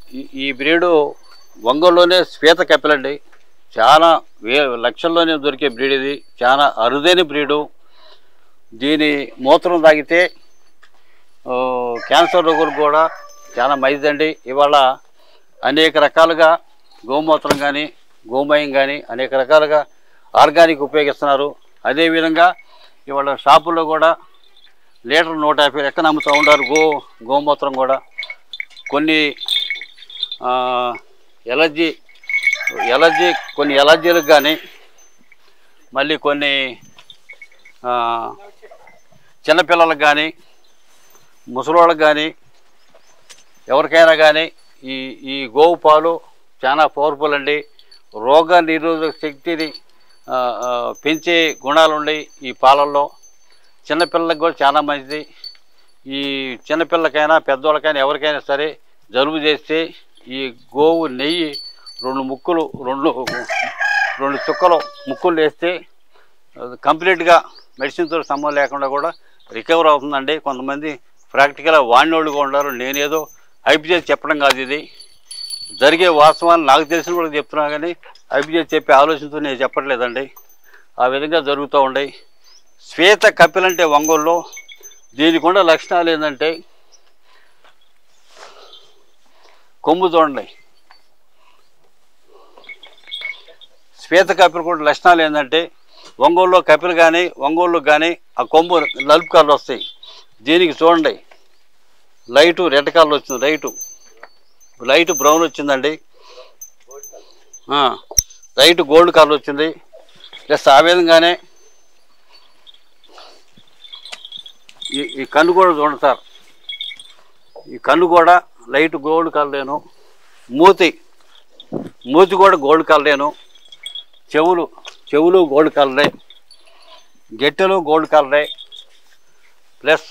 ఈ- ఈ బ్రీడు ఒంగోలులోనే శ్వేత కపిలండి చాలా వే లక్షల్లోనే దొరికే బ్రీడ్ ఇది చాలా అరుదైన బ్రీడు దీని మూత్రం తాగితే ఓ, క్యాన్సర్ రోగులకు కూడా చాలా మంచిదండి ఇవాళ అనేక రకాలుగా గోమూత్రం కానీ గోమయం కానీ అనేక రకాలుగా ఆర్గానిక్ ఉపయోగిస్తున్నారు అదేవిధంగా ఇవాళ షాపుల్లో కూడా లీటర్ నూట యాభై లెక్కన అమ్ముతూ ఉంటారు గో గోమూత్రం కూడా కొన్ని ఆ, ఎలర్జీ ఎలర్జీ కొన్ని ఎలర్జీలకు కానీ మళ్ళీ కొన్ని ఆ, చిన్నపిల్లలకు కానీ ముసలోళ్ళకి కానీ ఎవరికైనా కానీ ఈ ఈ గోవు పాలు చాలా పవర్ఫుల్ అండి రోగ నిరోధక శక్తిని ఆ, ఆ, పెంచే గుణాలు ఉన్నాయి ఈ పాలల్లో చిన్నపిల్లలకు కూడా చాలా మంచిది ఈ చిన్నపిల్లకైనా పెద్దవాళ్ళకైనా ఎవరికైనా సరే జలుబు చేస్తే ఈ గోవు నెయ్యి రెండు ముక్కులు రెండు రెండు చుక్కలు ముక్కులు వేస్తే అది కంప్లీట్గా మెడిసిన్తో సంబంధం లేకుండా కూడా రికవర్ అవుతుందండి కొంతమంది ప్రాక్టికల్గా వాడినోళ్ళు కూడా ఉన్నారు నేనేదో హైప్ చేసి చెప్పడం కాదు ఇది జరిగే వాస్తవాన్ని నాకు తెలిసిన కూడా చెప్తున్నా కానీ హైప్ చేసి చెప్పే ఆలోచనతో నేను చెప్పట్లేదండి ఆ విధంగా జరుగుతూ ఉన్నాయి శ్వేత కపిల్ అంటే ఒంగోలులో దీనికి ఉన్న లక్షణాలు ఏంటంటే కొమ్ము చూడండి శ్వేత కపిల్ కూడా లక్షణాలు ఏంటంటే ఒంగోలులో కపిల్ కానీ ఒంగోలు కానీ ఆ కొమ్ము నలుపు కలర్ వస్తాయి దీనికి చూడండి లైటు రెడ్ కలర్ వచ్చింది లైటు లైట్ బ్రౌన్ వచ్చిందండి ఆ, లైట్ గోల్డ్ కలర్ వచ్చింది ప్లస్ ఆ విధంగానే ఈ ఈ కన్ను కూడా చూడండి సార్ ఈ కన్ను కూడా లైట్ గోల్డ్ కలరేను మూతి మూతి కూడా గోల్డ్ కలరేను చెవులు చెవులు గోల్డ్ కలరే గెట్టెలు గోల్డ్ కలరే ప్లస్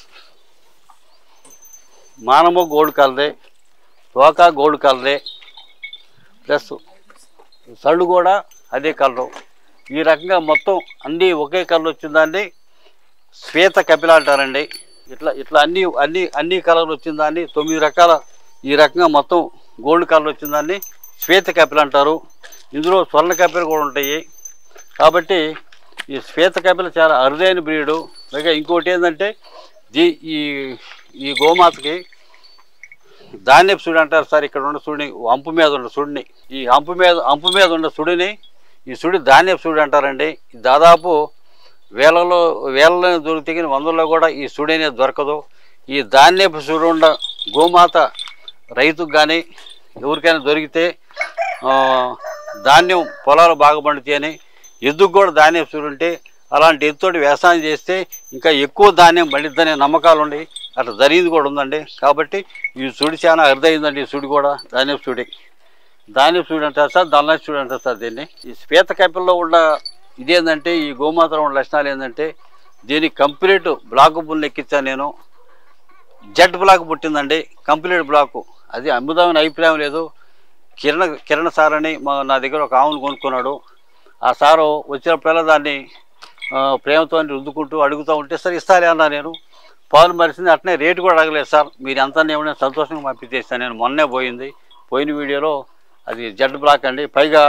మానము గోల్డ్ కలరే తోక గోల్డ్ కలరే ప్లస్ సళ్ళు కూడా అదే కలరు ఈ రకంగా మొత్తం అన్నీ ఒకే కలర్ వచ్చిందండి శ్వేత కపిల అంటారండి ఇట్లా ఇట్లా అన్ని అన్ని అన్ని కలర్లు వచ్చిందాన్ని తొమ్మిది రకాల ఈ రకంగా మొత్తం గోల్డ్ కలర్ వచ్చిందాన్ని శ్వేత కపిల అంటారు ఇందులో స్వర్ణ కపిలు కూడా ఉంటాయి కాబట్టి ఈ శ్వేత కపిల చాలా అరుదైన బ్రీడు పైగా ఇంకోటి ఏంటంటే దీ ఈ ఈ గోమాతకి ధాన్యపు సుడి అంటారు సార్ ఇక్కడ ఉన్న సుడిని అంపు మీద ఉన్న సుడిని ఈ అంపు మీద అంపు మీద ఉన్న సుడిని ఈ సుడి ధాన్యపు సుడి అంటారండి దాదాపు వేలలో వేలలో దొరికితే కానీ వందల్లో కూడా ఈ సుడి అనేది దొరకదు ఈ ధాన్యపు సుడి ఉన్న గోమాత రైతుకు కానీ ఎవరికైనా దొరికితే ఆ, ధాన్యం పొలాలు బాగా పండుతాయని ఎద్దుకు కూడా ధాన్యం సుడి ఉంటే అలాంటి ఎత్తుతోటి వ్యవసాయం చేస్తే ఇంకా ఎక్కువ ధాన్యం పండిద్దనే నమ్మకాలు ఉన్నాయి అట్లా జరిగింది కూడా ఉందండి కాబట్టి ఈ సుడి చాలా అరుదైందండి ఈ సుడి కూడా ధాన్యపు సుడి ధాన్యపు సుడి అంటారు సార్ దళనపు సుడి అంటారు సార్ దీన్ని ఈ శ్వేత కపిల్లో ఉన్న ఇదేంటంటే ఈ గోమాతలో ఉన్న లక్షణాలు ఏంటంటే దీనికి కంప్లీట్ బ్లాక్ బుల్ ఎక్కించాను నేను జెడ్ బ్లాక్ పుట్టిందండి కంప్లీట్ బ్లాకు అది అమ్ముదామని అభిప్రాయం లేదు కిరణ కిరణ సార్ అని మా నా దగ్గర ఒక ఆవును కొనుక్కున్నాడు ఆ సారు వచ్చినప్పుడల్లా దాన్ని ఆ, ప్రేమతో రుద్దుకుంటూ అడుగుతూ ఉంటే సార్ ఇస్తారే అన్నా నేను పాలు మరిసింది అట్నే రేటు కూడా అడగలేదు సార్ మీరు ఎంత ఏమైనా సంతోషంగా పంపించేస్తాను నేను మొన్నే పోయింది పోయిన వీడియోలో అది జెడ్ బ్లాక్ అండి పైగా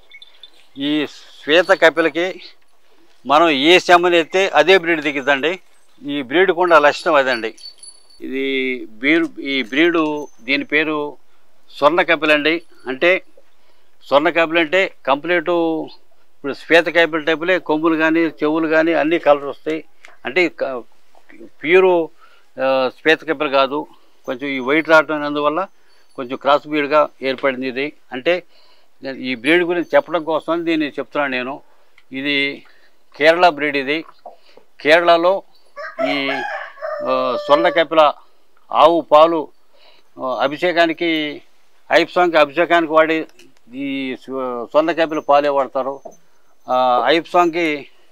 ఈ శ్వేత కపిలకి మనం ఏ సెమ్మని ఎత్తే అదే బ్రీడ్ దిగిద్దండి ఈ బ్రీడ్ కూడా లక్షణం అదండి ఇది బీరు ఈ బ్రీడు దీని పేరు స్వర్ణ కపిల్ అండి అంటే స్వర్ణ కపిల్ అంటే కంప్లీటు ఇప్పుడు శ్వేత కపిల్ టైపులే కొమ్ములు కానీ చెవులు కానీ అన్ని కలర్ వస్తాయి అంటే క- ప్యూరు ఆ, శ్వేత కపిల్ కాదు కొంచెం ఈ వైట్ రావటం అందువల్ల కొంచెం క్రాస్ బ్రీడ్గా ఏర్పడింది ఇది అంటే నేను ఈ బ్రీడ్ గురించి చెప్పడం కోసం దీన్ని చెప్తున్నాను నేను ఇది కేరళ బ్రీడ్ ఇది కేరళలో ఈ ఆ, స్వర్ణ కపిల ఆవు పాలు ఆ, అభిషేకానికి ఐప్సాంగ్కి అభిషేకానికి వాడి ఈ స్వ- స్వర్ణ కపిల పాలే వాడతారు ఆ, ఐప్సాంగ్కి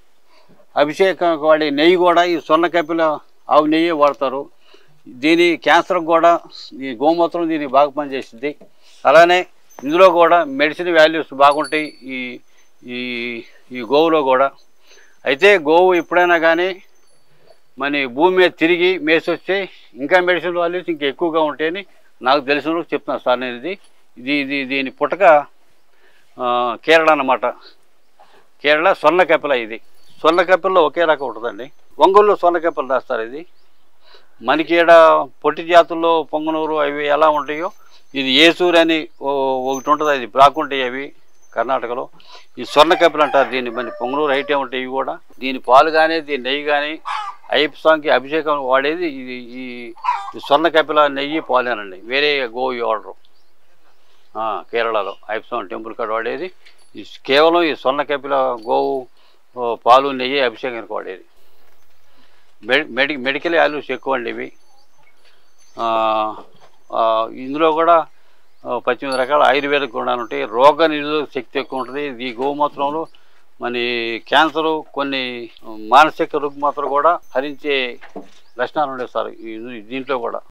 అభిషేకానికి వాడే నెయ్యి కూడా ఈ స్వర్ణ కపిల ఆవు నెయ్యి వాడతారు దీని క్యాన్సర్కి కూడా ఈ గోమూత్రం దీనికి బాగా పనిచేస్తుంది అలానే ఇందులో కూడా మెడిసిన్ వాల్యూస్ బాగుంటాయి ఈ ఈ ఈ గోవులో కూడా అయితే గోవు ఎప్పుడైనా కానీ మన భూమి మీద తిరిగి మేసొస్తే ఇంకా మెడిసిన్ వాల్యూస్ ఇంకా ఎక్కువగా ఉంటాయని నాకు తెలిసిన వరకు చెప్తున్నాను సార్ నేను ఇది ఇది ఇది దీని పుట్టక ఆ, కేరళ అన్నమాట కేరళ స్వర్ణ కపిల ఇది స్వర్ణ కపిల్లో ఒకే రకం ఉంటుందండి ఒంగోలులో స్వర్ణ కపిల రాస్తారు ఇది మనకి ఈడ పొట్టి జాతుల్లో పొంగనూరు అవి ఎలా ఉంటాయో ఇది ఏసూరు అని ఓ- ఒకటి ఉంటుంది అది బ్లాక్ ఉంటాయి అవి కర్ణాటకలో ఈ స్వర్ణ కపిలు అంటారు దీన్ని మన పొంగనూరు ఐటే ఉంటాయి ఇవి కూడా దీని పాలు కానీ దీని నెయ్యి కానీ అయ్యప్ప స్వామికి అభిషేకం వాడేది ఇది ఈ ఈ స్వర్ణ కపిల నెయ్యి పాలేనండి వేరే గోవి వాడరు ఆ, కేరళలో అయ్యప్ప స్వామి టెంపుల్ కాడ వాడేది ఈ కేవలం ఈ స్వర్ణ కపిల గోవు ఓ, పాలు నెయ్యి అభిషేకానికి వాడేది మెడి మెడి మెడికల్ వాల్యూస్ ఎక్కువ అండి ఇవి ఆ, ఆ, ఇందులో కూడా ఆ, పద్దెనిమిది రకాల ఆయుర్వేద గుణాలు ఉంటాయి రోగ నిరోధక శక్తి ఎక్కువ ఉంటుంది ఈ గోమూత్రంలో మన క్యాన్సరు కొన్ని మానసిక రుగ్మతలు కూడా హరించే లక్షణాలు ఉండేవి సార్ ఈ- దీంట్లో కూడా